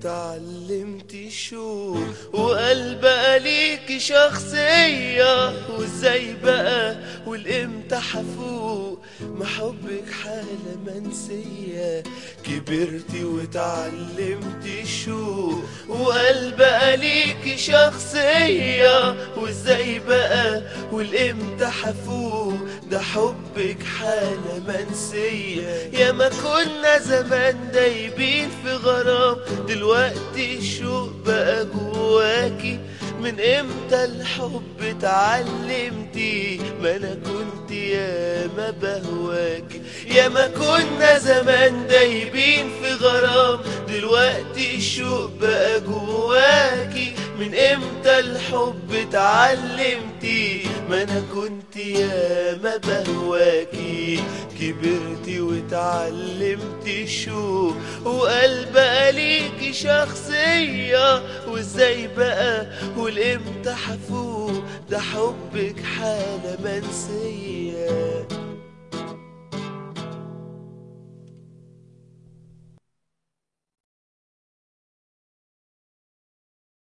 وتعلمت شو وقلب بقى ليكي شخصية وازاي بقى والامتى حفوق ما حبك حالة منسية كبرتي وتعلمت شو وقلب بقى ليكي شخصية وازاي بقى والامتى حفوق ده حبك حالة منسية يا ما كنا زمان دايبين في غرام دلوقتي الشوق بقى جواكي من امتى الحب اتعلمتي ما انا كنت يا ما بهواكي يا ما كنا زمان دايبين في غرام دلوقتي الشوق بقى جواكي من امتى الحب اتعلمتي ما انا كنت يا ما بهواكي كبرتي واتعلمت شو وقلب بقى ليكي شخصية وازاي بقى والامتى حفوق ده حبك حالة منسية